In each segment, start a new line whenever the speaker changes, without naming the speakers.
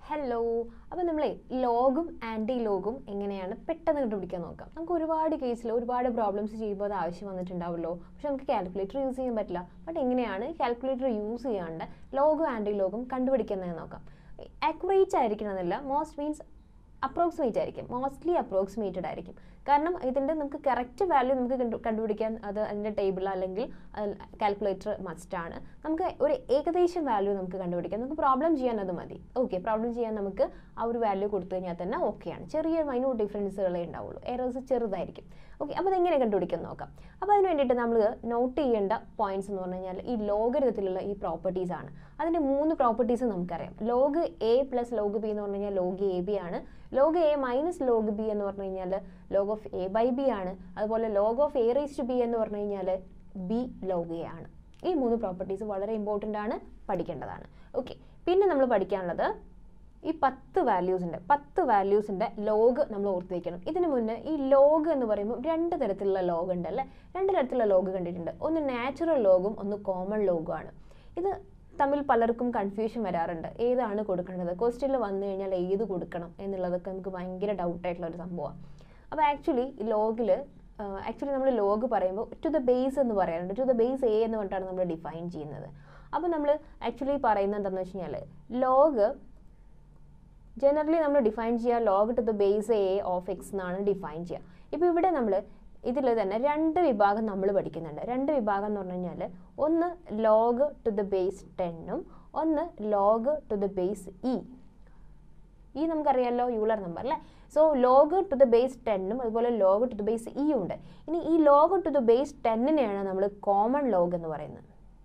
hello അപ്പോൾ നമ്മളെ ലോഗും anti ലോഗും എങ്ങനെയാണ് പെട്ടെന്ന് കണ്ടുപിടിക്കാൻ നോക്കാം നമുക്ക് ഒരുപാട് കേസിൽ ഒരുപാട് പ്രോബ്ലംസ് ചെയ്യുമ്പോൾ അത് ആവശ്യം വന്നിട്ടുണ്ടാവുമല്ലോ പക്ഷെ നമുക്ക് കാൽക്കുലേറ്റർ യൂസ് ചെയ്യാൻ പറ്റില്ല ബട്ട് എങ്ങനെയാണ് കാൽക്കുലേറ്റർ യൂസ് ചെയ്യാണ്ട് ലോഗും ആൻറ്റി ലോഗും കണ്ടുപിടിക്കുന്നതെന്ന് നോക്കാം ആക്യുറേറ്റ് ആയിരിക്കണമെന്നില്ല മോസ്റ്റ് മീൻസ് അപ്രോക്സിമേറ്റ് ആയിരിക്കും മോസ്റ്റ്ലി അപ്രോക്സിമേറ്റഡ് ആയിരിക്കും കാരണം ഇതിൻ്റെ നമുക്ക് കറക്റ്റ് വാല്യൂ നമുക്ക് കണ്ടു കണ്ടുപിടിക്കാൻ അത് അതിൻ്റെ ടേബിൾ അല്ലെങ്കിൽ കാൽക്കുലേറ്റർ മസ്റ്റാണ് നമുക്ക് ഒരു ഏകദേശം വാല്യൂ നമുക്ക് കണ്ടുപിടിക്കാം നമുക്ക് പ്രോബ്ലം ചെയ്യാൻ അത് മതി ഓക്കെ പ്രോബ്ലം ചെയ്യാൻ നമുക്ക് ആ ഒരു വാല്യൂ കൊടുത്തു കഴിഞ്ഞാൽ തന്നെ ഓക്കെയാണ് ചെറിയ മൈന്യൂട്ട് ഡിഫറൻസുകളേ ഉണ്ടാവുള്ളൂ എറേഴ്സ് ചെറുതായിരിക്കും ഓക്കെ അപ്പോൾ അതെങ്ങനെ കണ്ടുപിടിക്കാൻ നോക്കാം അപ്പോൾ അതിന് വേണ്ടിയിട്ട് നമ്മൾ നോട്ട് ചെയ്യേണ്ട പോയിന്റ്സ് എന്ന് പറഞ്ഞു കഴിഞ്ഞാൽ ഈ ലോഗരിതത്തിലുള്ള ഈ പ്രോപ്പർട്ടീസ് ആണ് അതിൻ്റെ മൂന്ന് പ്രോപ്പർട്ടീസ് നമുക്കറിയാം log A plus log B എന്ന് പറഞ്ഞു കഴിഞ്ഞാൽ ലോഗ് എ ബി ആണ് log A minus log B എന്ന് പറഞ്ഞു കഴിഞ്ഞാൽ log of A by B ആണ് അതുപോലെ log of A raise to B എന്ന് പറഞ്ഞു കഴിഞ്ഞാൽ ബി ലോഗ് എ ആണ് ഈ മൂന്ന് പ്രോപ്പർട്ടീസ് വളരെ ഇമ്പോർട്ടൻ്റ് ആണ് പഠിക്കേണ്ടതാണ് ഓക്കെ പിന്നെ നമ്മൾ പഠിക്കാനുള്ളത് ഈ പത്ത് വാല്യൂസിൻ്റെ പത്ത് വാല്യൂസിൻ്റെ ലോഗ് നമ്മൾ ഓർത്ത് വയ്ക്കണം ഇതിന് മുന്നേ ഈ ലോഗ് എന്ന് പറയുമ്പോൾ രണ്ട് തരത്തിലുള്ള ലോഗ് ഉണ്ട് അല്ലേ രണ്ട് തരത്തിലുള്ള ലോഗ് കണ്ടിട്ടുണ്ട് ഒന്ന് നാച്ചുറൽ ലോഗും ഒന്ന് കോമൺ ലോഗും ആണ് ഇത് തമ്മിൽ പലർക്കും കൺഫ്യൂഷൻ വരാറുണ്ട് ഏതാണ് കൊടുക്കേണ്ടത് ക്വസ്റ്റ്യനിൽ വന്നു കഴിഞ്ഞാൽ ഏത് കൊടുക്കണം എന്നുള്ളതൊക്കെ നമുക്ക് ഭയങ്കര ഡൗട്ടായിട്ടുള്ള ഒരു സംഭവമാണ് അപ്പോൾ ആക്ച്വലി ഈ ലോഗിൽ ആക്ച്വലി നമ്മൾ ലോഗ് പറയുമ്പോൾ ടു ദ ബേസ് എന്ന് പറയാറുണ്ട് ടു ദ ബേസ് എ എന്ന് പറഞ്ഞിട്ടാണ് നമ്മൾ ഡിഫൈൻ ചെയ്യുന്നത് അപ്പോൾ നമ്മൾ ആക്ച്വലി പറയുന്നത് എന്താണെന്ന് വെച്ച് കഴിഞ്ഞാൽ ലോഗ് ജനറലി നമ്മൾ ഡിഫൈൻ ചെയ്യുക log to the base A of X എന്നാണ് ഡിഫൈൻ ചെയ്യുക ഇപ്പോൾ ഇവിടെ നമ്മൾ ഇതിൽ തന്നെ രണ്ട് വിഭാഗം നമ്മൾ പഠിക്കുന്നുണ്ട് രണ്ട് വിഭാഗം എന്ന് പറഞ്ഞു കഴിഞ്ഞാൽ ഒന്ന് ലോഗ് ടു ദ ബേസ് ടെന്നും ഒന്ന് log to the base E ഈ നമുക്കറിയാമല്ലോ യൂളർ നമ്പർ അല്ലേ so log to the base ടെന്നും അതുപോലെ log to the base E ഉണ്ട് ഇനി ഈ ലോഗ് ടു ദ ബേസ് ടെന്നിനെയാണ് നമ്മൾ കോമൺ ലോഗ് എന്ന് പറയുന്നത്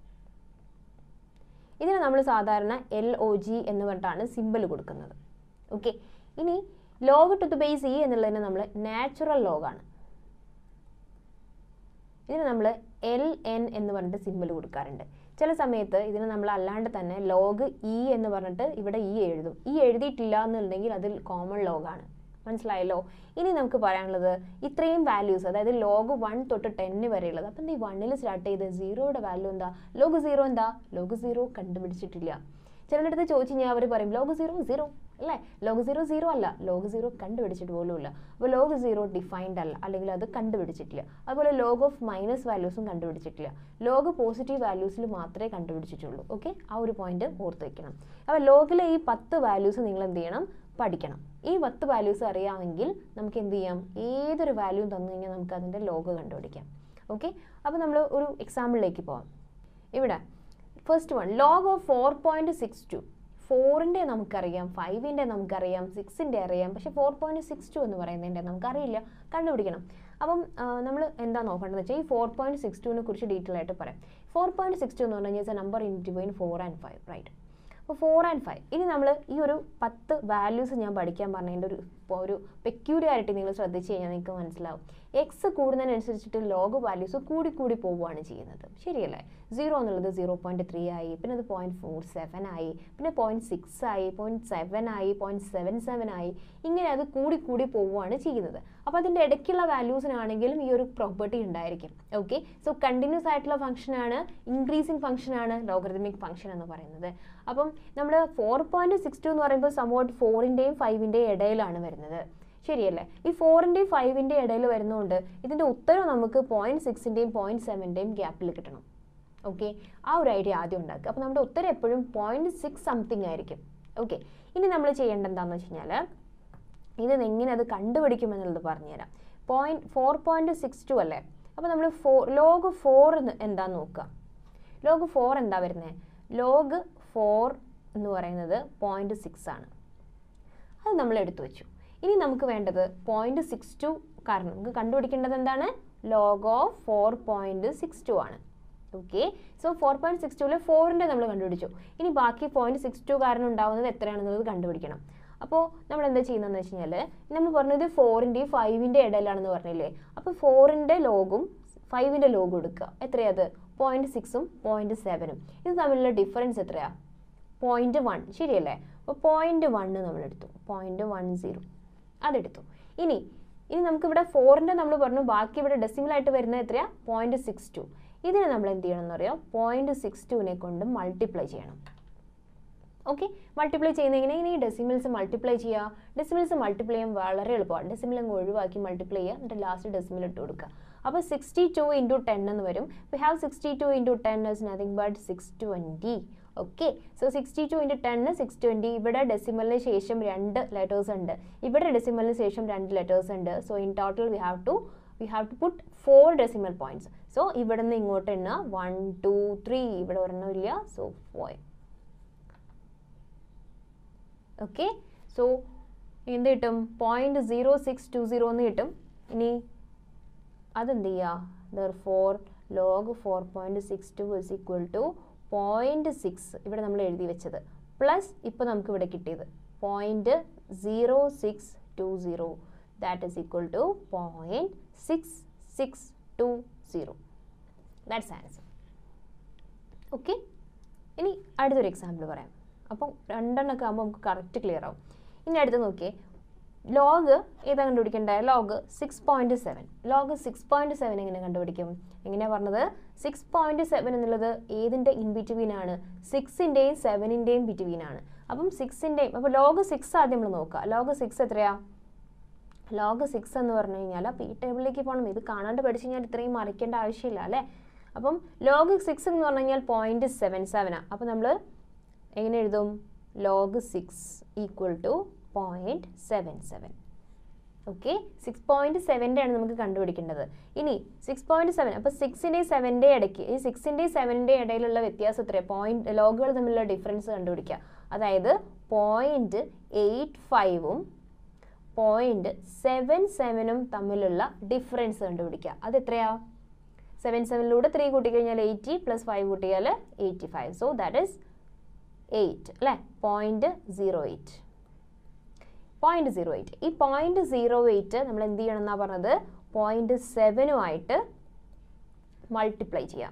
ഇതിന് നമ്മൾ സാധാരണ എൽ ഒ ജി എന്ന് പറഞ്ഞിട്ടാണ് സിമ്പിൾ കൊടുക്കുന്നത് ഓക്കെ ഇനി log to the base E എന്നുള്ളതിന് നമ്മൾ നാച്ചുറൽ ലോഗാണ് ഇതിന് നമ്മൾ എൽ എൻ എന്ന് പറഞ്ഞിട്ട് സിമ്പിൾ കൊടുക്കാറുണ്ട് ചില സമയത്ത് ഇതിന് നമ്മൾ അല്ലാണ്ട് തന്നെ ലോഗ് ഇ എന്ന് പറഞ്ഞിട്ട് ഇവിടെ ഇ എഴുതും ഇ എഴുതിയിട്ടില്ല എന്നുണ്ടെങ്കിൽ അതിൽ കോമൺ ലോഗാണ് മനസ്സിലായല്ലോ ഇനി നമുക്ക് പറയാനുള്ളത് ഇത്രയും വാല്യൂസ് അതായത് ലോഗ് വൺ തൊട്ട് ടെന്ന് വരെയുള്ളത് അപ്പം ഈ വണ്ണിൽ സ്റ്റാർട്ട് ചെയ്ത് സീറോയുടെ വാല്യൂ എന്താ ലോഗ് സീറോ എന്താ ലോഗ് സീറോ കണ്ടുപിടിച്ചിട്ടില്ല ചിലരുടെ അടുത്ത് ചോദിച്ചു കഴിഞ്ഞാൽ അവർ പറയും ലോഗ് സീറോ സീറോ അല്ലേ ലോഗ് സീറോ സീറോ അല്ല ലോഗ് സീറോ കണ്ടുപിടിച്ചിട്ട് പോലും ഇല്ല അപ്പോൾ ലോഗ് സീറോ ഡിഫൈൻഡ് അല്ല അല്ലെങ്കിൽ അത് കണ്ടുപിടിച്ചിട്ടില്ല അതുപോലെ ലോഗ് ഓഫ് മൈനസ് വാല്യൂസും കണ്ടുപിടിച്ചിട്ടില്ല ലോഗ് പോസിറ്റീവ് വാല്യൂസിൽ മാത്രമേ കണ്ടുപിടിച്ചിട്ടുള്ളൂ ഓക്കെ ആ ഒരു പോയിന്റ് ഓർത്ത് വെക്കണം അപ്പോൾ ലോഗിലെ ഈ പത്ത് വാല്യൂസ് നിങ്ങൾ എന്ത് ചെയ്യണം പഠിക്കണം ഈ പത്ത് വാല്യൂസ് അറിയാമെങ്കിൽ നമുക്ക് എന്ത് ചെയ്യാം ഏതൊരു വാല്യൂ തന്നു കഴിഞ്ഞാൽ നമുക്ക് അതിൻ്റെ ലോഗ് കണ്ടുപിടിക്കാം ഓക്കെ അപ്പോൾ നമ്മൾ ഒരു എക്സാമ്പിളിലേക്ക് പോവാം ഇവിടെ first one log of four point six two ഫോറിൻ്റെ നമുക്കറിയാം ഫൈവിൻ്റെ നമുക്കറിയാം സിക്സിൻ്റെ അറിയാം പക്ഷേ ഫോർ പോയിൻറ്റ് സിക്സ് ടു എന്ന് പറയുന്നതിൻ്റെ നമുക്കറിയില്ല കണ്ടുപിടിക്കണം അപ്പം നമ്മൾ എന്താ നോക്കേണ്ടതെന്ന് വെച്ചാൽ ഈ ഫോർ പോയിൻറ്റ് സിക്സ് ടുവിനെ കുറിച്ച് ഡീറ്റെയിൽ ആയിട്ട് പറയാം ഫോർ പോയിൻറ്റ് സിക്സ് ടു എന്ന് പറഞ്ഞു കഴിഞ്ഞാൽ number in between four and five right അപ്പോൾ ഫോർ ആൻഡ് ഫൈവ് ഇനി നമ്മൾ ഈ ഒരു പത്ത് വാല്യൂസ് ഞാൻ പഠിക്കാൻ പറഞ്ഞതിൻ്റെ ഒരു ഒരു പെക്യൂരിയാരിറ്റി നിങ്ങൾ ശ്രദ്ധിച്ച് കഴിഞ്ഞാൽ നിങ്ങൾക്ക് മനസ്സിലാവും എക്സ് കൂടുന്നതിനനുസരിച്ചിട്ട് ലോഗ് വാല്യൂസ് കൂടി കൂടി പോവുകയാണ് ചെയ്യുന്നത് ശരിയല്ലേ സീറോ എന്നുള്ളത് സീറോ പോയിൻറ്റ് ത്രീ ആയി പിന്നെ അത് പോയിൻറ്റ് ഫോർ സെവൻ ആയി പിന്നെ പോയിൻറ്റ് സിക്സ് ആയി പോയിൻറ്റ് സെവൻ ആയി പോയിൻറ്റ് സെവൻ സെവൻ ആയി ഇങ്ങനെ അത് കൂടി കൂടി പോവുകയാണ് ചെയ്യുന്നത് അപ്പോൾ അതിൻ്റെ ഇടയ്ക്കുള്ള വാല്യൂസിനാണെങ്കിലും ഈ ഒരു പ്രോപ്പർട്ടി ഉണ്ടായിരിക്കും ഓക്കെ സോ കണ്ടിന്യൂസ് ആയിട്ടുള്ള ഫംഗ്ഷനാണ് ഇൻക്രീസിങ് ഫംഗ്ഷനാണ് ലോഗറിതമിക് ഫംഗ്ഷൻ എന്ന് പറയുന്നത് അപ്പം നമ്മൾ ഫോർ പോയിൻറ്റ് സിക്സ് ടു എന്ന് പറയുമ്പോൾ സമോട്ട് ഫോറിൻ്റെയും ഫൈവിൻ്റെയും ഇടയിലാണ് വരുന്നത് ശരിയല്ലേ ഈ ഫോറിൻ്റെയും ഫൈവിൻ്റെയും ഇടയിൽ വരുന്നതുകൊണ്ട് ഇതിൻ്റെ ഉത്തരം നമുക്ക് പോയിൻറ്റ് സിക്സിൻ്റെയും പോയിൻറ്റ് സെവൻ്റെയും ഗ്യാപ്പിൽ കിട്ടണം ഓക്കെ ആ ഒരു ഐഡിയ ആദ്യം ഉണ്ടാക്കുക അപ്പോൾ നമ്മുടെ ഉത്തരം എപ്പോഴും പോയിൻറ്റ് സിക്സ് സംതിങ് ആയിരിക്കും ഓക്കെ ഇനി നമ്മൾ ചെയ്യേണ്ടത് എന്താണെന്ന് വെച്ച് കഴിഞ്ഞാൽ ഇത് എങ്ങനെ അത് കണ്ടുപിടിക്കുമെന്നുള്ളത് പറഞ്ഞുതരാം point four point six two അല്ലേ അപ്പോൾ നമ്മൾ ഫോർ ലോഗ് ഫോർ എന്താന്ന് നോക്കുക ലോഗ് ഫോർ എന്താ വരുന്നത് ലോഗ് ഫോർ എന്ന് പറയുന്നത് പോയിൻറ്റ് സിക്സ് ആണ് അത് നമ്മൾ എടുത്തു വെച്ചു ഇനി നമുക്ക് വേണ്ടത് പോയിൻറ്റ് സിക്സ് ടു കാരണം നമുക്ക് കണ്ടുപിടിക്കേണ്ടത് എന്താണ് log of four point six two ആണ് okay so four point six ടുവിൽ ഫോറിൻ്റെ നമ്മൾ കണ്ടുപിടിച്ചു ഇനി ബാക്കി പോയിൻറ്റ് സിക്സ് ടു കാരണം ഉണ്ടാവുന്നത് എത്രയാണെന്നുള്ളത് കണ്ടുപിടിക്കണം അപ്പോൾ നമ്മൾ എന്താ ചെയ്യുന്നതെന്ന് വെച്ച് കഴിഞ്ഞാൽ നമ്മൾ പറഞ്ഞത് ഫോറിൻ്റെയും ഫൈവിൻ്റെ ഇടയിലാണെന്ന് പറഞ്ഞില്ലേ അപ്പോൾ ഫോറിൻ്റെ ലോഗും ഫൈവിൻ്റെ ലോഗും എടുക്കുക എത്രയത് പോയിൻറ്റ് സിക്സും പോയിൻറ്റ് സെവനും ഇത് തമ്മിലുള്ള ഡിഫറൻസ് എത്രയാണ് പോയിൻറ്റ് വൺ ശരിയല്ലേ അപ്പോൾ പോയിൻറ്റ് വണ്ണ് നമ്മൾ എടുത്തു പോയിൻറ്റ് വൺ സീറോ അതെടുത്തു ഇനി ഇനി നമുക്കിവിടെ ഫോറിൻ്റെ നമ്മൾ പറഞ്ഞു ബാക്കി ഇവിടെ ഡെസിമലായിട്ട് വരുന്നത് എത്രയാണ് പോയിൻറ്റ് സിക്സ് ടു ഇതിനെ നമ്മൾ എന്ത് ചെയ്യണം എന്ന് പറയാം പോയിൻറ്റ് സിക്സ് ടുവിനെ കൊണ്ട് മൾട്ടിപ്ലൈ ചെയ്യണം ഓക്കെ മൾട്ടിപ്ലൈ ചെയ്യുന്ന എങ്ങനെ ഇനി ഡെസിമൽസ് മൾട്ടിപ്ലൈ ചെയ്യുക ഡെസിമൽസ് മൾട്ടിപ്ലൈ ചെയ്യാൻ വളരെ എളുപ്പമാണ് ഡെസിമൽ അങ്ങ് ഒഴിവാക്കി മൾട്ടിപ്ലൈ ചെയ്യുക എന്നിട്ട് ലാസ്റ്റ് ഡെസിമൽ ഇട്ട് കൊടുക്കുക അപ്പോൾ സിക്സ്റ്റി ടു ഇൻറ്റു ടെൻ എന്ന് വരും we have sixty two into ten is nothing but six twenty okay so sixty two into ten six twenty ഇവിടെ ഡെസിമലിന് ശേഷം രണ്ട് ലെറ്റേഴ്സ് ഉണ്ട് ഇവിടെ ഡെസിമലിന് ശേഷം രണ്ട് ലെറ്റേഴ്സ് ഉണ്ട് so in total we have to we have to put four decimal points so ഇവിടെ നിന്ന് ഇങ്ങോട്ട് എണ്ണുക വൺ ടു ത്രീ ഇവിടെ ഒരെണ്ണം ഇല്ല സോ ഫോർ ഓക്കെ സോ എന്ത് കിട്ടും point zero six two zero എന്ന് കിട്ടും ഇനി അതെന്ത് ചെയ്യുക therefore log four point six two is equal to point six ഇവിടെ നമ്മൾ എഴുതി വെച്ചത് പ്ലസ് ഇപ്പോൾ നമുക്ക് ഇവിടെ കിട്ടിയത് point zero six two zero that is equal to point six six two zero that's answer okay ഇനി അടുത്തൊരു എക്സാമ്പിൾ പറയാം അപ്പം രണ്ടെണ്ണമൊക്കെ ആകുമ്പോൾ നമുക്ക് കറക്റ്റ് ക്ലിയർ ആവും ഇനി അടുത്ത് നോക്കിയേ ലോഗ് ഏതാ കണ്ടുപിടിക്കേണ്ടത് log six point seven log six point seven എങ്ങനെ കണ്ടുപിടിക്കും എങ്ങനെയാണ് പറഞ്ഞത് സിക്സ് പോയിന്റ് സെവൻ എന്നുള്ളത് ഏതിൻ്റെ ഇൻ ബിറ്റ്വീൻ ആണ് സിക്സിൻ്റെയും സെവനിൻ്റെയും ബിറ്റ്വീൻ ആണ് അപ്പം സിക്സിൻ്റെയും അപ്പോൾ ലോഗ് സിക്സ് ആദ്യം നമ്മൾ നോക്കുക ലോഗ് സിക്സ് എത്രയാ ലോഗ് സിക്സ് എന്ന് പറഞ്ഞു കഴിഞ്ഞാൽ അപ്പോൾ ഈ ടേബിളിലേക്ക് പോകണം ഇത് കാണാണ്ട് പഠിച്ചു കഴിഞ്ഞാൽ ഇത്രയും മറിക്കേണ്ട ആവശ്യമില്ല അല്ലേ അപ്പം ലോഗ് സിക്സ് എന്ന് പറഞ്ഞു കഴിഞ്ഞാൽ പോയിന്റ് സെവൻ സെവനാണ് അപ്പോൾ നമ്മൾ എങ്ങനെ എഴുതും log six equal to point seven seven okay six point സെവൻ്റെ ആണ് നമുക്ക് കണ്ടുപിടിക്കേണ്ടത് ഇനി സിക്സ് പോയിന്റ് സെവൻ അപ്പോൾ സിക്സിൻ്റെയും സെവൻ്റെ ഇടയ്ക്ക് ഈ സിക്സിൻ്റെയും സെവൻ്റെ ഇടയിലുള്ള വ്യത്യാസം എത്രയാണ് പോയിന്റ് ലോഗുകൾ തമ്മിലുള്ള ഡിഫറൻസ് കണ്ടുപിടിക്കുക അതായത് പോയിന്റ് എയ്റ്റ് ഫൈവും പോയിന്റ് സെവൻ സെവനും തമ്മിലുള്ള ഡിഫറൻസ് കണ്ടുപിടിക്കുക അത് എത്രയാ സെവൻ സെവനിലൂടെ ത്രീ കൂട്ടിക്കഴിഞ്ഞാൽ എയ്റ്റി പ്ലസ് ഫൈവ് കൂട്ടിയാൽ eighty five so that is eight അല്ലേ point zero eight point zero eight ഈ പോയിന്റ് സീറോ എയ്റ്റ് നമ്മൾ എന്ത് ചെയ്യണം എന്നാണ് പറഞ്ഞത് പോയിന്റ് സെവനുമായിട്ട് മൾട്ടിപ്ലൈ ചെയ്യാം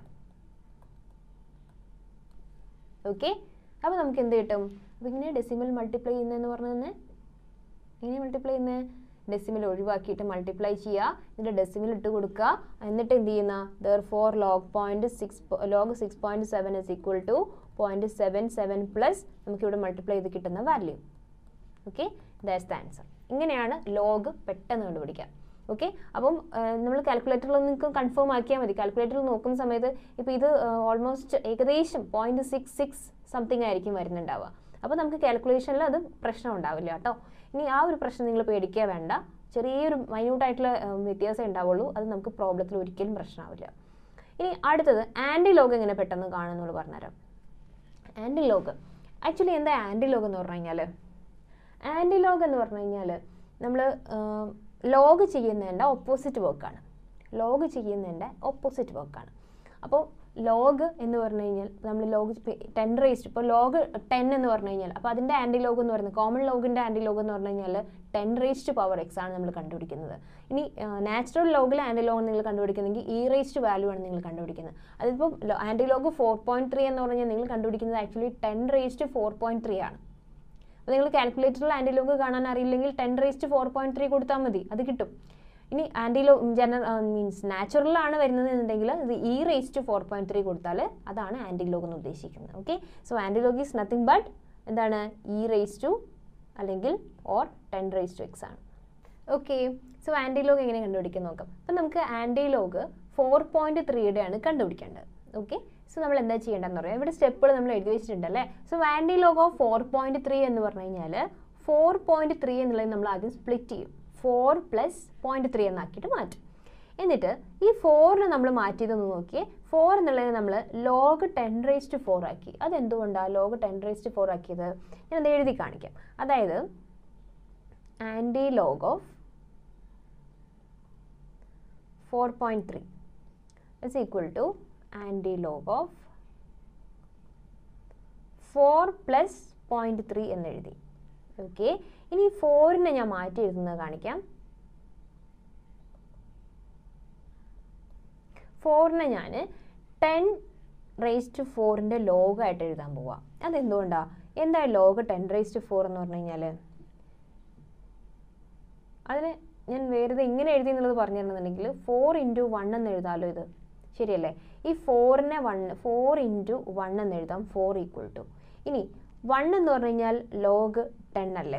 ഓക്കെ അപ്പോൾ നമുക്ക് എന്ത് കിട്ടും അപ്പോൾ ഇങ്ങനെ ഡെസിമൽ മൾട്ടിപ്ലൈ ചെയ്യുന്നതെന്ന് പറഞ്ഞു തന്നെ എങ്ങനെ മൾട്ടിപ്ലൈ ചെയ്യുന്നത് ഡെസിമൽ ഒഴിവാക്കിയിട്ട് മൾട്ടിപ്ലൈ ചെയ്യുക എന്നിട്ട് ഡെസിമൽ ഇട്ട് കൊടുക്കുക എന്നിട്ട് എന്ത് ചെയ്യുന്ന therefore log point six log six point seven is equal to point seven seven plus നമുക്കിവിടെ മൾട്ടിപ്ലൈ ചെയ്ത് കിട്ടുന്ന value okay that's the answer ഇങ്ങനെയാണ് ലോഗ് പെട്ടെന്ന് കണ്ടുപിടിക്കുക ഓക്കെ അപ്പം നമ്മൾ കാൽക്കുലേറ്ററിൽ നിങ്ങൾക്ക് കൺഫേം ആക്കിയാൽ മതി കാൽക്കുലേറ്ററിൽ നോക്കുന്ന സമയത്ത് ഇപ്പോൾ ഇത് ഓൾമോസ്റ്റ് ഏകദേശം പോയിന്റ് സിക്സ് സിക്സ് സംതിങ് ആയിരിക്കും വരുന്നുണ്ടാവുക അപ്പോൾ നമുക്ക് കാൽക്കുലേഷനിൽ അത് പ്രശ്നം ഉണ്ടാവില്ല കേട്ടോ ഇനി ആ ഒരു പ്രശ്നം നിങ്ങൾ പേടിക്കുക വേണ്ട ചെറിയൊരു മൈന്യൂട്ടായിട്ടുള്ള വ്യത്യാസം ഉണ്ടാവുള്ളൂ അത് നമുക്ക് പ്രോബ്ലത്തിൽ ഒരിക്കലും പ്രശ്നമാവില്ല ഇനി അടുത്തത് ആൻറ്റി ലോഗ് എങ്ങനെ പെട്ടെന്ന് കാണുമെന്നുള്ളത് പറഞ്ഞുതരാം ആൻറ്റി ലോഗ് ആക്ച്വലി എന്താ ആൻറ്റി ലോഗ് എന്ന് പറഞ്ഞു കഴിഞ്ഞാൽ ആൻറ്റി ലോഗ് എന്ന് പറഞ്ഞു കഴിഞ്ഞാൽ നമ്മൾ ലോഗ് ചെയ്യുന്നതിൻ്റെ ഓപ്പോസിറ്റ് വർക്കാണ് ലോഗ് ചെയ്യുന്നതിൻ്റെ ഓപ്പോസിറ്റ് വർക്കാണ് അപ്പോൾ ലോഗ് എന്ന് പറഞ്ഞു കഴിഞ്ഞാൽ നമ്മൾ ലോഗ് ടെൻ റേസ്റ്റ് ഇപ്പോൾ ലോഗ് ടെൻ എന്ന് പറഞ്ഞു കഴിഞ്ഞാൽ അപ്പോൾ അതിൻ്റെ ആൻറ്റി ലോഗ് എന്ന് പറയുന്നത് കോമൺ ലോഗിൻ്റെ ആൻറ്റി ലോഗ് എന്ന് പറഞ്ഞു കഴിഞ്ഞാൽ ടെൻ റേസ്റ്റ് പവർ എക്സ് ആണ് നമ്മൾ കണ്ടുപിടിക്കുന്നത് ഇനി നാച്ചുറൽ ലോഗിൽ ആൻറ്റി ലോഗ് നിങ്ങൾ കണ്ടുപിടിക്കുന്നെങ്കിൽ ഈ റേസ്റ്റ് വാല്യൂ ആണ് നിങ്ങൾ കണ്ടുപിടിക്കുന്നത് അതിപ്പോൾ antilog four point three എന്ന് പറഞ്ഞാൽ നിങ്ങൾ കണ്ടുപിടിക്കുന്നത് actually ten raised four point three ആണ് അപ്പോൾ നിങ്ങൾ കാൽക്കുലേറ്ററിൽ ആൻറ്റി ലോഗ് കാണാൻ അറിയില്ലെങ്കിൽ ten raised four point three കൊടുത്താൽ മതി അത് കിട്ടും ഇനി ആൻറ്റിലോ ജനറൽ മീൻസ് നാച്ചുറലാണ് വരുന്നത് എന്നുണ്ടെങ്കിൽ ഇത് E raise to four point three കൊടുത്താൽ അതാണ് ആൻറ്റിലോഗ് എന്ന് ഉദ്ദേശിക്കുന്നത് okay so antilog is nothing but എന്താണ് ഇ റേസ് ടു അല്ലെങ്കിൽ or ten raise to X ആണ് ഓക്കെ സോ ആൻറ്റിലോഗ് എങ്ങനെ കണ്ടുപിടിക്കാൻ നോക്കാം അപ്പം നമുക്ക് ആൻറ്റിലോഗ് ഫോർ പോയിന്റ് ത്രീയുടെ ആണ് കണ്ടുപിടിക്കേണ്ടത് ഓക്കെ സോ നമ്മൾ എന്താ ചെയ്യേണ്ടതെന്ന് പറയാം ഇവിടെ സ്റ്റെപ്പുകൾ നമ്മൾ എഴുതി വെച്ചിട്ടുണ്ട് അല്ലേ so antilog of four point three എന്ന് പറഞ്ഞു കഴിഞ്ഞാൽ ഫോർ പോയിന്റ് ത്രീ എന്നുള്ളത് നമ്മൾ ആദ്യം സ്പ്ലിറ്റ് ചെയ്യും ഫോർ പ്ലസ് പോയിന്റ് ത്രീ എന്നാക്കിയിട്ട് മാറ്റും എന്നിട്ട് ഈ ഫോറിന് നമ്മൾ മാറ്റിയതൊന്ന് നോക്കിയേ ഫോർ എന്നുള്ളത് നമ്മൾ ലോഗ് ടെൻ റേസ്റ്റ് ഫോർ ആക്കി അതെന്തുകൊണ്ടാണ് ലോഗ് ടെൻ റേസ്റ്റ് ഫോർ ആക്കിയത് ഞാൻ അത് എഴുതി കാണിക്കാം അതായത് antilog of four point three is equal to antilog of four plus point three എന്നെഴുതി ഓക്കെ ഇനി ഫോറിനെ ഞാൻ മാറ്റി എഴുതുന്നത് കാണിക്കാം ഫോറിനെ ഞാൻ ടെൻ റേസ് ടു ഫോറിൻ്റെ ലോഗായിട്ട് എഴുതാൻ പോവാം അതെന്തുകൊണ്ടാണ് എന്താ log ten raise to four എന്ന് പറഞ്ഞു കഴിഞ്ഞാൽ അതിന് ഞാൻ വേറെ എങ്ങനെ എഴുതി എന്നുള്ളത് പറഞ്ഞു തരണമെന്നുണ്ടെങ്കിൽ ഫോർ ഇൻറ്റു വൺ എന്ന് എഴുതാമല്ലോ ഇത് ശരിയല്ലേ ഈ ഫോറിനെ വൺ ഫോർ ഇൻറ്റു വൺ എന്ന് എഴുതാം ഫോർ ഈക്വൽ ടു ഇനി വൺ എന്ന് പറഞ്ഞു കഴിഞ്ഞാൽ ലോഗ് ടെൻ അല്ലേ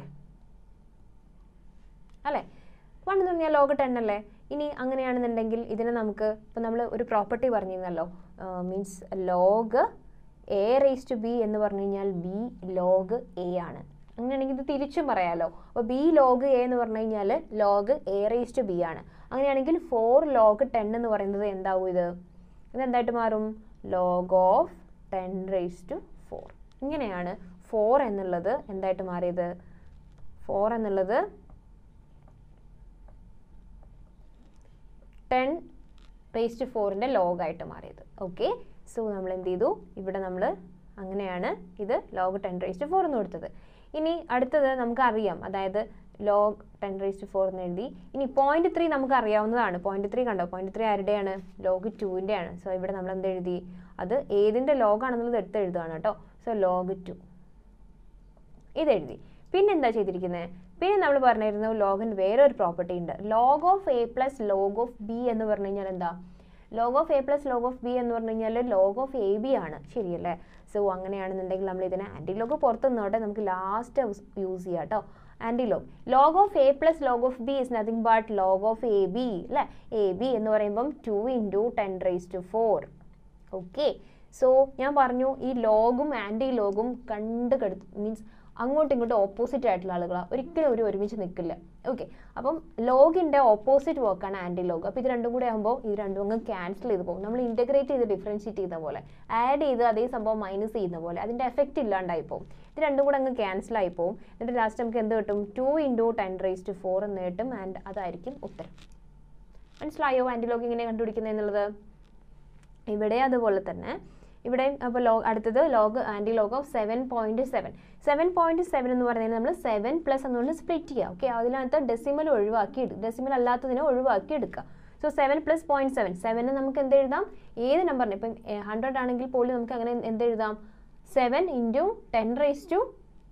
അല്ലേ വൺ എന്ന് പറഞ്ഞാൽ ലോഗ് ടെൻ അല്ലേ ഇനി അങ്ങനെയാണെന്നുണ്ടെങ്കിൽ ഇതിനെ നമുക്ക് ഇപ്പം നമ്മൾ ഒരു പ്രോപ്പർട്ടി പറഞ്ഞിരുന്നല്ലോ means log A raise to B എന്ന് പറഞ്ഞു കഴിഞ്ഞാൽ ബി ലോഗ് എ ആണ് അങ്ങനെയാണെങ്കിൽ ഇത് തിരിച്ചും പറയാമല്ലോ അപ്പോൾ ബി ലോഗ് എ എന്ന് പറഞ്ഞു കഴിഞ്ഞാൽ log A raise to B ആണ് അങ്ങനെയാണെങ്കിൽ ഫോർ ലോഗ് ടെൻ എന്ന് പറയുന്നത് എന്താവും ഇത് ഇത് എന്തായിട്ട് മാറും log of ten raise to four ഇങ്ങനെയാണ് ഫോർ എന്നുള്ളത് എന്തായിട്ട് മാറിയത് ഫോർ എന്നുള്ളത് ടെൻ റേസ് ടു ഫോറിൻ്റെ ലോഗായിട്ട് മാറിയത് ഓക്കെ സോ നമ്മൾ എന്ത് ചെയ്തു ഇവിടെ നമ്മൾ അങ്ങനെയാണ് ഇത് log ten raise to four എന്ന് കൊടുത്തത് ഇനി അടുത്തത് നമുക്കറിയാം അതായത് log ten raise to four എന്ന് എഴുതി ഇനി പോയിന്റ് ത്രീ നമുക്ക് അറിയാവുന്നതാണ് പോയിന്റ് ത്രീ കണ്ടോ പോയിന്റ് ത്രീ ആരുടെയാണ് ലോഗ് ടുവിൻ്റെ ആണ് സോ ഇവിടെ നമ്മൾ എന്ത് എഴുതി അത് ഏതിൻ്റെ ലോഗാണെന്നുള്ളത് എടുത്ത് എഴുതുകയാണ് കേട്ടോ സോ ലോഗ് ടു ഇതെഴുതി പിന്നെ എന്താ ചെയ്തിരിക്കുന്നത് പിന്നെ നമ്മൾ പറഞ്ഞിരുന്നു ലോഗിന് വേറെ ഒരു പ്രോപ്പർട്ടി ഉണ്ട് log of A plus log of B എന്ന് പറഞ്ഞു കഴിഞ്ഞാൽ എന്താ log of A plus log of B എന്ന് പറഞ്ഞു കഴിഞ്ഞാൽ ലോഗ് ഓഫ് എ ബി ആണ് ശരിയല്ലേ സോ അങ്ങനെയാണെന്നുണ്ടെങ്കിൽ നമ്മൾ ഇതിനെ ആൻറ്റി ലോഗ് പുറത്ത് നിന്നോട്ടെ നമുക്ക് ലാസ്റ്റ് യൂസ് ചെയ്യാം കേട്ടോ antilog log of A plus log of B is nothing but log of A B അല്ലേ എ ബി എന്ന് പറയുമ്പം two into ten raise to four okay so ഞാൻ പറഞ്ഞു ഈ ലോഗും ആൻറ്റി ലോഗും കണ്ട് കെടുത്ത് മീൻസ് അങ്ങോട്ടും ഇങ്ങോട്ടും ഓപ്പോസിറ്റ് ആയിട്ടുള്ള ആളുകളാണ് ഒരിക്കലും ഒരു ഒരുമിച്ച് നിൽക്കില്ല ഓക്കെ അപ്പം ലോഗിൻ്റെ ഓപ്പോസിറ്റ് വർക്കാണ് ആൻറ്റി ലോഗ് അപ്പോൾ ഇത് രണ്ടും കൂടെ ആകുമ്പോൾ ഇത് രണ്ടും അങ്ങ് ക്യാൻസൽ ചെയ്ത് പോകും നമ്മൾ ഇൻറ്റഗ്രേറ്റ് ചെയ്ത് ഡിഫറൻഷ്യേറ്റ് ചെയ്യുന്ന പോലെ ആഡ് ചെയ്ത് അതേ സംഭവം മൈനസ് ചെയ്യുന്ന പോലെ അതിൻ്റെ എഫക്റ്റ് ഇല്ലാണ്ടായി പോകും ഇത് രണ്ടും കൂടെ അങ്ങ് ക്യാൻസൽ ആയി പോകും എന്നിട്ട് ലാസ്റ്റ് നമുക്ക് എന്ത് കിട്ടും two into ten raise to four എന്ന് കിട്ടും ആൻഡ് അതായിരിക്കും ഉത്തരം മനസ്സിലായോ ആൻറ്റി ലോഗ് ഇങ്ങനെ കണ്ടുപിടിക്കുന്നത് എന്നുള്ളത് ഇവിടെ അതുപോലെ തന്നെ ഇവിടെ അപ്പോൾ ലോ അടുത്തത് log antilog of seven point seven seven point seven എന്ന് പറയുന്നത് നമ്മൾ സെവൻ പ്ലസ് എന്നുകൊണ്ട് സ്പ്ലിറ്റ് ചെയ്യുക ഓക്കെ അതിനകത്ത് ഡെസിമൽ ഒഴിവാക്കി എടുക്കുക ഡെസിമൽ അല്ലാത്തതിനെ ഒഴിവാക്കി എടുക്കുക so seven plus point seven സെവന് നമുക്ക് എന്ത് എഴുതാം ഏത് നമ്പറിന് ഇപ്പം ഹൺഡ്രഡ് ആണെങ്കിൽ പോലും നമുക്ക് അങ്ങനെ എന്ത് എഴുതാം seven into ten raise to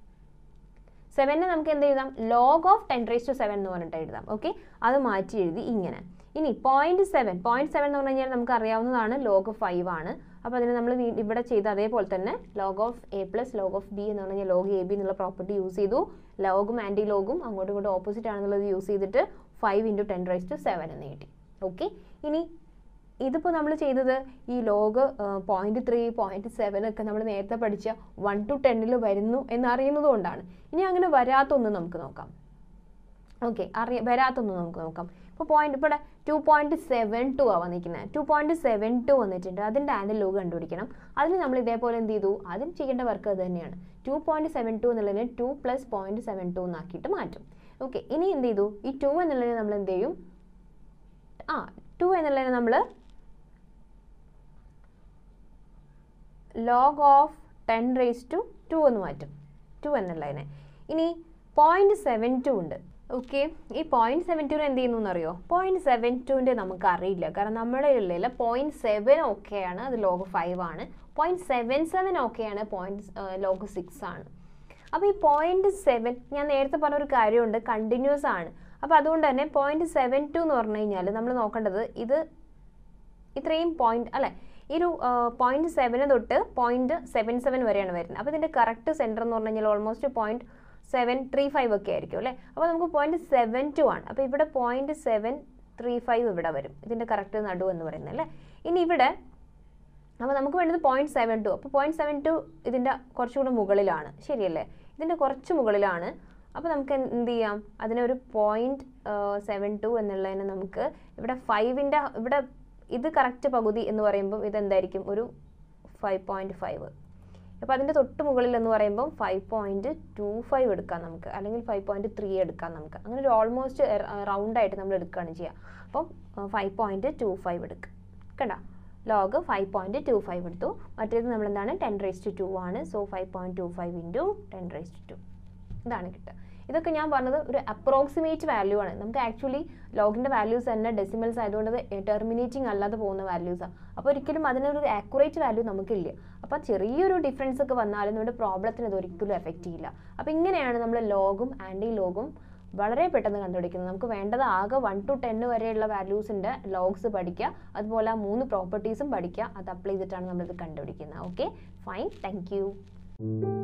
സെവനെ നമുക്ക് എന്ത് എഴുതാം log of ten raise to seven എന്ന് പറഞ്ഞിട്ട് എഴുതാം ഓക്കെ അത് മാറ്റി എഴുതി ഇങ്ങനെ ഇനി പോയിന്റ് സെവൻ പോയിന്റ് സെവൻ എന്ന് പറഞ്ഞു കഴിഞ്ഞാൽ നമുക്ക് അറിയാവുന്നതാണ് ലോഗ് ഫൈവ് ആണ് അപ്പോൾ അതിന് നമ്മൾ ഇവിടെ ചെയ്ത അതേപോലെ തന്നെ log of A plus log of B എന്ന് പറഞ്ഞു കഴിഞ്ഞാൽ ലോഗ് എ ബി എന്നുള്ള പ്രോപ്പർട്ടി യൂസ് ചെയ്തു ലോഗും ആൻറ്റി ലോഗും അങ്ങോട്ടും ഇങ്ങോട്ടും ഓപ്പോസിറ്റ് ആണെന്നുള്ളത് യൂസ് ചെയ്തിട്ട് five into ten raise to seven എന്ന് കിട്ടി ഓക്കെ ഇനി ഇതിപ്പോൾ നമ്മൾ ചെയ്തത് ഈ log point three point seven ഒക്കെ നമ്മൾ നേരത്തെ പഠിച്ച വൺ ടു ടെന്നിൽ വരുന്നു എന്നറിയുന്നത് കൊണ്ടാണ് ഇനി അങ്ങനെ വരാത്തൊന്ന് നമുക്ക് നോക്കാം ഓക്കെ അറിയ വരാത്തൊന്ന് നമുക്ക് നോക്കാം ഇപ്പോൾ പോയിന്റ് ഇപ്പോൾ ടു പോയിന്റ് സെവൻ ടു ആ വന്നിരിക്കുന്നത് ടു പോയിന്റ് സെവൻ ടു വന്നിട്ടുണ്ട് അതിൻ്റെ ആൻഡ് ലോഗ് കണ്ടുപിടിക്കണം അതിന് നമ്മൾ ഇതേപോലെ എന്ത് ചെയ്തു അതിന് ചെയ്യേണ്ട വർക്ക് അത് തന്നെയാണ് ടു പോയിന്റ് സെവൻ ടു എന്നുള്ളതിനെ two plus point seven two എന്നാക്കിയിട്ട് മാറ്റും ഓക്കെ ഇനി എന്ത് ചെയ്തു ഈ ടു എന്നുള്ളതിനെ നമ്മൾ എന്ത് ചെയ്യും ആ ടു എന്നുള്ളതിനെ നമ്മൾ log of ten raise to two എന്ന് മാറ്റും ടു എന്നുള്ളതിനെ ഇനി പോയിന്റ് സെവൻ ടു ഉണ്ട് ഓക്കെ ഈ പോയിന്റ് സെവൻ ടുവിന് എന്ത് ചെയ്യുന്നു എന്നറിയോ പോയിന്റ് സെവൻ ടുവിൻ്റെ നമുക്ക് അറിയില്ല കാരണം നമ്മുടെ ഉള്ളിൽ പോയിന്റ് സെവൻ ഓക്കെയാണ് അത് ലോഗ് ഫൈവ് ആണ് പോയിന്റ് സെവൻ സെവൻ ഓക്കെയാണ് പോയിന്റ് ലോഗ് സിക്സ് ആണ് അപ്പോൾ ഈ പോയിന്റ് സെവൻ ഞാൻ നേരത്തെ പറഞ്ഞ ഒരു കാര്യമുണ്ട് കണ്ടിന്യൂസ് ആണ് അപ്പോൾ അതുകൊണ്ട് തന്നെ പോയിന്റ് സെവൻ ടു എന്ന് പറഞ്ഞു കഴിഞ്ഞാൽ നമ്മൾ നോക്കേണ്ടത് ഇത് ഇത്രയും പോയിന്റ് അല്ലെ ഈ ഒരു പോയിന്റ് സെവന് തൊട്ട് പോയിന്റ് സെവൻ സെവൻ വരെയാണ് വരുന്നത് അപ്പോൾ ഇതിൻ്റെ കറക്റ്റ് സെൻറ്റർ എന്ന് പറഞ്ഞു കഴിഞ്ഞാൽ almost point seven three five ഒക്കെ ആയിരിക്കും അല്ലേ അപ്പോൾ നമുക്ക് പോയിന്റ് സെവൻ ടു ആണ് അപ്പോൾ ഇവിടെ പോയിന്റ് സെവൻ ത്രീ ഫൈവ് ഇവിടെ വരും ഇതിൻ്റെ കറക്റ്റ് നടു എന്ന് പറയുന്നത് അല്ലേ ഇനി ഇവിടെ അപ്പോൾ നമുക്ക് വേണ്ടത് പോയിന്റ് സെവൻ ടു അപ്പോൾ പോയിന്റ് സെവൻ ടു ഇതിൻ്റെ കുറച്ചുകൂടെ മുകളിലാണ് ശരിയല്ലേ ഇതിൻ്റെ കുറച്ച് മുകളിലാണ് അപ്പോൾ നമുക്ക് എന്ത് ചെയ്യാം അതിനെ ഒരു പോയിന്റ് സെവൻ ടു എന്നുള്ളതിനെ നമുക്ക് ഇവിടെ ഫൈവിൻ്റെ ഇവിടെ ഇത് കറക്റ്റ് പകുതി എന്ന് പറയുമ്പോൾ ഇതെന്തായിരിക്കും ഒരു ഫൈവ് പോയിന്റ് ഫൈവ് അപ്പോൾ അതിൻ്റെ തൊട്ട് മുകളിൽ എന്ന് പറയുമ്പോൾ ഫൈവ് പോയിന്റ് ടു ഫൈവ് എടുക്കാം നമുക്ക് അല്ലെങ്കിൽ ഫൈവ് പോയിന്റ് ത്രീ എടുക്കാം നമുക്ക് അങ്ങനെ ഒരു ഓൾമോസ്റ്റ് റൗണ്ട് ആയിട്ട് നമ്മൾ എടുക്കുകയാണ് ചെയ്യുക അപ്പം ഫൈവ് പോയിന്റ് ടു ഫൈവ് എടുക്കുക കണ്ട log five point two five എടുത്തു മറ്റേത് നമ്മൾ എന്താണ് ടെൻ റേസ് ടു ടു ആണ് so five point two five into ten raise to two ഇതാണ് കിട്ടുക ഇതൊക്കെ ഞാൻ പറഞ്ഞത് ഒരു അപ്രോക്സിമേറ്റ് വാല്യൂ ആണ് നമുക്ക് ആക്ച്വലി ലോഗിൻ്റെ വാല്യൂസ് തന്നെ ഡെസിമൽസ് ആയതുകൊണ്ട് ടെർമിനേറ്റിംഗ് അല്ലാതെ പോകുന്ന വാല്യൂസാണ് അപ്പോൾ ഒരിക്കലും അതിനൊരു ആക്യുറേറ്റ് വാല്യൂ നമുക്കില്ല അപ്പോൾ ചെറിയൊരു ഡിഫറൻസ് ഒക്കെ വന്നാലും നമ്മുടെ പ്രോബ്ലത്തിന് ഇത് ഒരിക്കലും എഫക്റ്റ് ചെയ്യില്ല അപ്പോൾ ഇങ്ങനെയാണ് നമ്മൾ ലോഗും ആൻറ്റി ലോഗും വളരെ പെട്ടെന്ന് കണ്ടുപിടിക്കുന്നത് നമുക്ക് വേണ്ടത് ആകെ വൺ ടു ടെൻ വരെയുള്ള വാല്യൂസിൻ്റെ ലോഗ്സ് പഠിക്കുക അതുപോലെ ആ മൂന്ന് പ്രോപ്പർട്ടീസും പഠിക്കുക അത് അപ്ലൈ ചെയ്തിട്ടാണ് നമ്മളിത് കണ്ടുപിടിക്കുന്നത് ഓക്കെ ഫൈൻ താങ്ക്